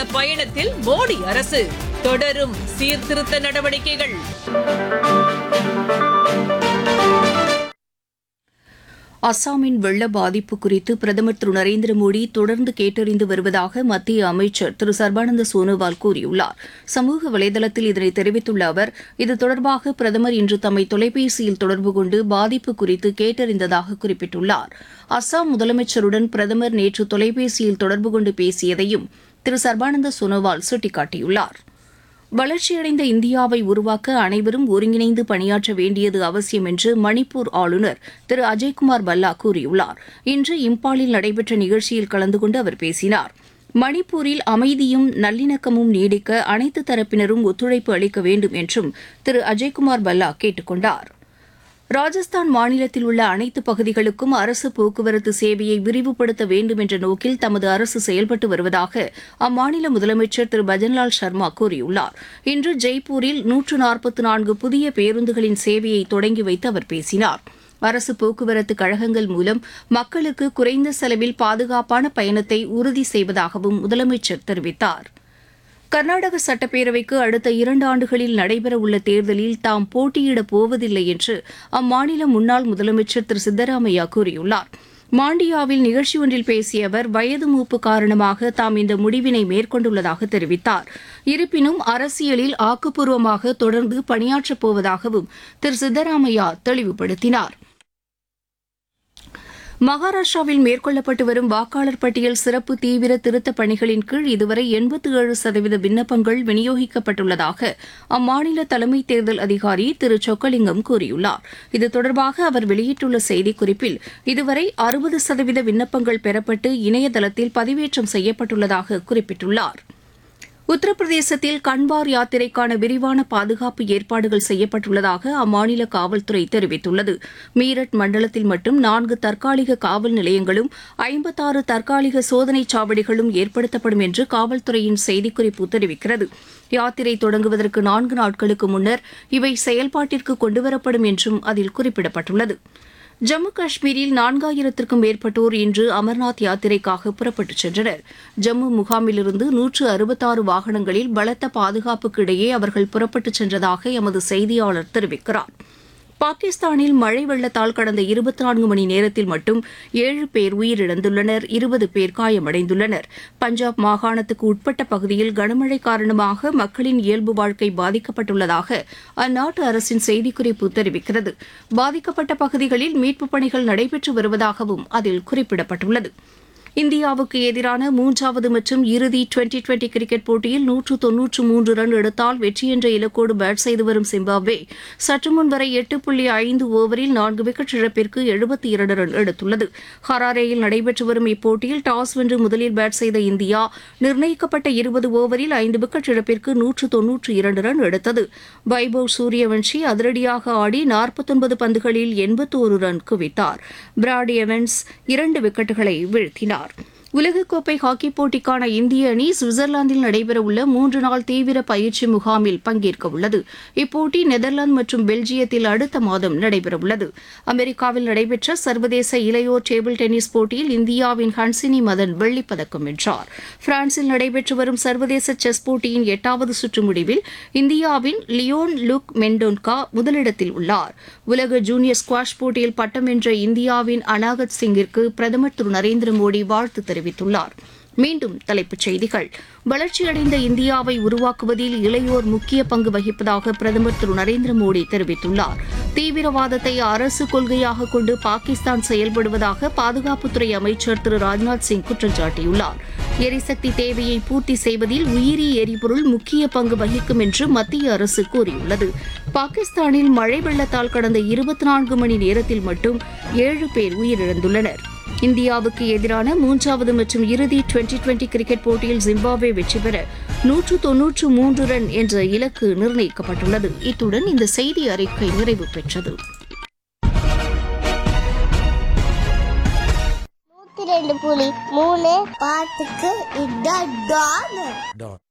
பயணத்தில் மோடி அரசு தொடரும் சீர்திருத்த நடவடிக்கைகள் அஸ்ஸாமின் வெள்ள பாதிப்பு குறித்து பிரதமர் திரு நரேந்திர மோடி தொடர்ந்து கேட்டறிந்து வருவதாக மத்திய அமைச்சர் திரு சர்பானந்த சோனோவால் கூறியுள்ளார் சமூக வலைதளத்தில் இதனை தெரிவித்துள்ள அவர் இது தொடர்பாக பிரதமர் இன்று தம்மை தொலைபேசியில் தொடர்பு கொண்டு பாதிப்பு குறித்து கேட்டறிந்ததாக குறிப்பிட்டுள்ளார் அஸ்ஸாம் முதலமைச்சருடன் பிரதமர் நேற்று தொலைபேசியில் தொடர்பு கொண்டு பேசியதையும் திரு சர்பானந்த சோனோவால் சுட்டிக்காட்டியுள்ளார் வளர்ச்சியடைந்த இந்தியாவை உருவாக்க அனைவரும் ஒருங்கிணைந்து பணியாற்ற வேண்டியது அவசியம் என்று மணிப்பூர் ஆளுநர் திரு அஜய்குமார் பல்லா கூறியுள்ளார் இன்று இம்பாலில் நடைபெற்ற நிகழ்ச்சியில் கலந்து கொண்டு அவர் பேசினார் மணிப்பூரில் அமைதியும் நல்லிணக்கமும் நீடிக்க அனைத்து தரப்பினரும் ஒத்துழைப்பு அளிக்க வேண்டும் என்றும் திரு அஜய்குமார் பல்லா கேட்டுக் கொண்டார் ராஜஸ்தான் மாநிலத்தில் உள்ள அனைத்து பகுதிகளுக்கும் அரசு போக்குவரத்து சேவையை விரிவுபடுத்த வேண்டும் என்ற நோக்கில் தமது அரசு செயல்பட்டு வருவதாக அம்மாநில முதலமைச்சர் திரு பஜன்லால் சர்மா கூறியுள்ளார் இன்று ஜெய்ப்பூரில் நூற்று நாற்பத்தி நான்கு புதிய பேருந்துகளின் சேவையை தொடங்கி வைத்து அவர் பேசினார் அரசு போக்குவரத்து கழகங்கள் மூலம் மக்களுக்கு குறைந்த செலவில் பாதுகாப்பான பயணத்தை உறுதி செய்வதாகவும் முதலமைச்சர் தெரிவித்தார் கர்நாடக சட்டப்பேரவைக்கு அடுத்த இரண்டு ஆண்டுகளில் நடைபெறவுள்ள தேர்தலில் தாம் போட்டியிடப் போவதில்லை என்று அம்மாநில முன்னாள் முதலமைச்சர் திரு சித்தராமையா கூறியுள்ளார் மாண்டியாவில் நிகழ்ச்சி ஒன்றில் பேசிய அவர் வயது மூப்பு காரணமாக தாம் இந்த முடிவினை மேற்கொண்டுள்ளதாக தெரிவித்தார் இருப்பினும் அரசியலில் ஆக்கப்பூர்வமாக தொடர்ந்து பணியாற்றப் போவதாகவும் திரு சித்தராமையா தெளிவுபடுத்தினார் மகாராஷ்டிராவில் மேற்கொள்ளப்பட்டு வரும் வாக்காளர் பட்டியல் சிறப்பு தீவிர திருத்தப் பணிகளின் கீழ் இதுவரை எண்பத்தி ஏழு சதவீத விண்ணப்பங்கள் விநியோகிக்கப்பட்டுள்ளதாக அம்மாநில தலைமை தேர்தல் அதிகாரி திரு சொக்கலிங்கம் கூறியுள்ளார் இது தொடர்பாக அவர் வெளியிட்டுள்ள செய்திக்குறிப்பில் இதுவரை அறுபது சதவீத விண்ணப்பங்கள் பெறப்பட்டு இணையதளத்தில் பதிவேற்றம் செய்யப்பட்டுள்ளதாக குறிப்பிட்டுள்ளார் உத்தரப்பிரதேசத்தில் கண்பார் யாத்திரைக்கான விரிவான பாதுகாப்பு ஏற்பாடுகள் செய்யப்பட்டுள்ளதாக அம்மாநில காவல்துறை தெரிவித்துள்ளது மீரட் மண்டலத்தில் மட்டும் நான்கு தற்காலிக காவல் நிலையங்களும் ஐம்பத்தாறு தற்காலிக சோதனைச் சாவடிகளும் ஏற்படுத்தப்படும் என்று காவல்துறையின் செய்திக்குறிப்பு தெரிவிக்கிறது யாத்திரை தொடங்குவதற்கு நான்கு நாட்களுக்கு முன்னர் இவை செயல்பாட்டிற்கு கொண்டுவரப்படும் என்றும் அதில் குறிப்பிடப்பட்டுள்ளது ஜம்மு காஷ்மீரில் நான்காயிரத்திற்கும் மேற்பட்டோர் இன்று அமர்நாத் யாத்திரைக்காக புறப்பட்டுச் சென்றனர் ஜம்மு முகாமிலிருந்து நூற்று அறுபத்தாறு வாகனங்களில் பலத்த பாதுகாப்புக்கு இடையே அவர்கள் புறப்பட்டுச் சென்றதாக எமது செய்தியாளர் தெரிவிக்கிறார் பாகிஸ்தானில் மழை வெள்ளத்தால் கடந்த இருபத்தி நான்கு மணி நேரத்தில் மட்டும் ஏழு பேர் உயிரிழந்துள்ளனர் இருபது பேர் காயமடைந்துள்ளனர் பஞ்சாப் மாகாணத்துக்கு உட்பட்ட பகுதியில் கனமழை காரணமாக மக்களின் இயல்பு வாழ்க்கை பாதிக்கப்பட்டுள்ளதாக அந்நாட்டு அரசின் செய்திக்குறிப்பு தெரிவிக்கிறது பாதிக்கப்பட்ட பகுதிகளில் மீட்புப் பணிகள் நடைபெற்று வருவதாகவும் அதில் குறிப்பிடப்பட்டுள்ளது இந்தியாவுக்கு எதிரான மூன்றாவது மற்றும் இறுதி டுவெண்டி டுவெண்டி கிரிக்கெட் போட்டியில் நூற்று தொன்னூற்று மூன்று ரன் எடுத்தால் வெற்றி என்ற இலக்கோடு பேட் செய்து வரும் சிம்பாப்வே சற்று முன் வரை எட்டு புள்ளி ஐந்து ஓவரில் நான்கு விக்கெட் இழப்பிற்கு எழுபத்தி இரண்டு ரன் எடுத்துள்ளது ஹராரேயில் நடைபெற்று வரும் இப்போட்டியில் டாஸ் வென்று முதலில் பேட் செய்த இந்தியா நிர்ணயிக்கப்பட்ட இருபது ஓவரில் ஐந்து விக்கெட் இழப்பிற்கு நூற்று தொன்னூற்று இரண்டு ரன் எடுத்தது வைபவ் சூரியவன்ஷி அதிரடியாக ஆடி நாற்பத்தொன்பது பந்துகளில் எண்பத்தோரு ரன் குவித்தார் பிராட் எவன்ஸ் இரண்டு விக்கெட்டுகளை வீழ்த்தினார் உலகக்கோப்பை ஹாக்கிப் போட்டிக்கான இந்திய அணி சுவிட்சர்லாந்தில் நடைபெறவுள்ள மூன்று நாள் தீவிர பயிற்சி முகாமில் பங்கேற்க உள்ளது இப்போட்டி நெதர்லாந்து மற்றும் பெல்ஜியத்தில் அடுத்த மாதம் நடைபெறவுள்ளது அமெரிக்காவில் நடைபெற்ற சர்வதேச இளையோர் டேபிள் டென்னிஸ் போட்டியில் இந்தியாவின் ஹன்சினி மதன் வெள்ளிப்பதக்கம் வென்றார் பிரான்சில் நடைபெற்று வரும் சர்வதேச செஸ் போட்டியின் எட்டாவது சுற்று முடிவில் இந்தியாவின் லியோன் லுக் மெண்டோன்கா முதலிடத்தில் உள்ளார் உலக ஜூனியர் ஸ்குவாஷ் போட்டியில் பட்டம் வென்ற இந்தியாவின் அனாகத் சிங்கிற்கு பிரதமர் திரு நரேந்திர மோடி வாழ்த்து தெரிவித்துள்ளார் மீண்டும் தலைப்புச் செய்திகள் வளர்ச்சியடைந்த இந்தியாவை உருவாக்குவதில் இளையோர் முக்கிய பங்கு வகிப்பதாக பிரதமர் திரு நரேந்திர மோடி தெரிவித்துள்ளார் தீவிரவாதத்தை அரசு கொள்கையாக கொண்டு பாகிஸ்தான் செயல்படுவதாக பாதுகாப்புத்துறை அமைச்சர் திரு ராஜ்நாத் சிங் குற்றம் சாட்டியுள்ளார் எரிசக்தி தேவையை பூர்த்தி செய்வதில் உயிரி எரிபொருள் முக்கிய பங்கு வகிக்கும் என்று மத்திய அரசு கூறியுள்ளது பாகிஸ்தானில் மழை வெள்ளத்தால் கடந்த இருபத்தி நான்கு மணி நேரத்தில் மட்டும் ஏழு பேர் உயிரிழந்துள்ளனர் இந்தியாவுக்கு எதிரான மூன்றாவது மற்றும் இறுதி டுவெண்டி டுவெண்டி கிரிக்கெட் போட்டியில் ஜிம்பாப்வே வெற்றி பெற நூற்று தொன்னூற்று மூன்று ரன் என்ற இலக்கு நிர்ணயிக்கப்பட்டுள்ளது இத்துடன் இந்த செய்தி அறிக்கை நிறைவு பெற்றது நூத்தி ரெண்டு புலி மூணு பாட்டுக்கு இதான் டான்